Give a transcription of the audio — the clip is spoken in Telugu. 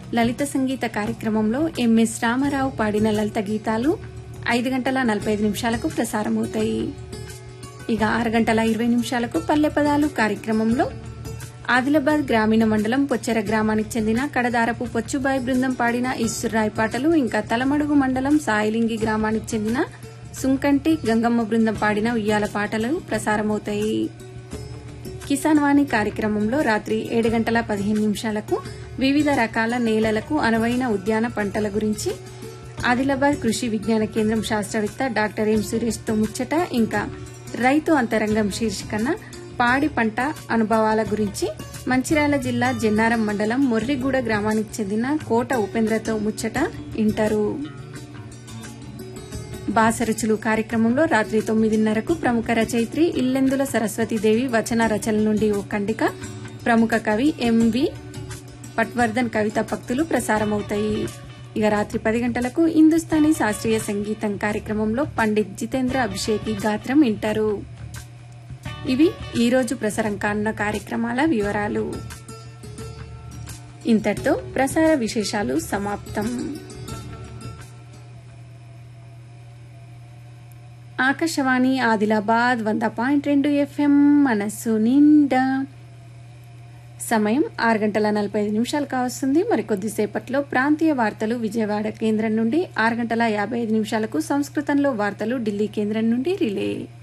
లలిత సంగీత కార్యక్రమంలో ఎంఎస్ రామారావు పాడిన లలిత గీతాలు ఐదు గంటల నలభై ఐదు నిమిషాలకు ప్రసారమవుతాయి ఇక ఆరు గంటల ఇరవై నిమిషాలకు పల్లె పదాలు కార్యక్రమంలో ఆదిలాబాద్ గ్రామీణ మండలం పొచ్చెర గ్రామానికి చెందిన కడదారపు పొచ్చుబాయి బృందం పాడిన ఈశ్వరరాయ్ పాటలు ఇంకా తలమడుగు మండలం సాయిలింగి గ్రామానికి చెందిన సుంకంటి గంగమ్మ బృందం పాడిన ఉయ్యాల పాటలు ప్రసారమవుతాయి కిసాన్ వాణి కార్యక్రమంలో రాత్రి ఏడు గంటల పదిహేను నిమిషాలకు వివిధ రకాల నేలలకు అనువైన ఉద్యాన పంటల గురించి ఆదిలాబాద్ కృషి విజ్ఞాన కేంద్రం శాస్త్రవేత్త డాక్టర్ ఎం సురేష్తో ముచ్చట ఇంకా రైతు అంతరంగం శీర్షికన పాడి పంట అనుభవాల గురించి మంచిర్యాల జిల్లా జన్నారం మండలం మొర్రిగూడ గ్రామానికి చెందిన కోట ఉపేంద్రతో ముచ్చట ఇంటారు బాసరుచులు కార్యక్రమంలో రాత్రి తొమ్మిదిన్నరకు ప్రముఖ రచయిత్రి ఇల్లెందుల సరస్వతీదేవి వచన రచనల నుండి ఓ ఖండిక ప్రముఖ కవి ఎంవి పట్వర్ధన్ కవిత పక్తులు ప్రసారమవుతాయి ఇక రాత్రి పది గంటలకు హిందుస్థానీ శాస్త్రీయ సంగీతం కార్యక్రమంలో పండిత్ జితేంద్ర అభిషేకి గాత్రం వింటారు ఇవి ఈ రోజు ప్రసారం కానున్న కార్యక్రమాల వివరాలు ఇంతటితో ప్రసార విశేషాలు సమాప్తం ఆకాశవాణి ఆదిలాబాద్ వంద పాయింట్ రెండు ఎఫ్ఎం మనస్సు నిండా సమయం ఆరు గంటల నలభై ఐదు నిమిషాలు కావస్తుంది మరికొద్దిసేపట్లో ప్రాంతీయ వార్తలు విజయవాడ కేంద్రం నుండి ఆరు గంటల యాభై ఐదు నిమిషాలకు సంస్కృతంలో వార్తలు ఢిల్లీ కేంద్రం నుండి రిలే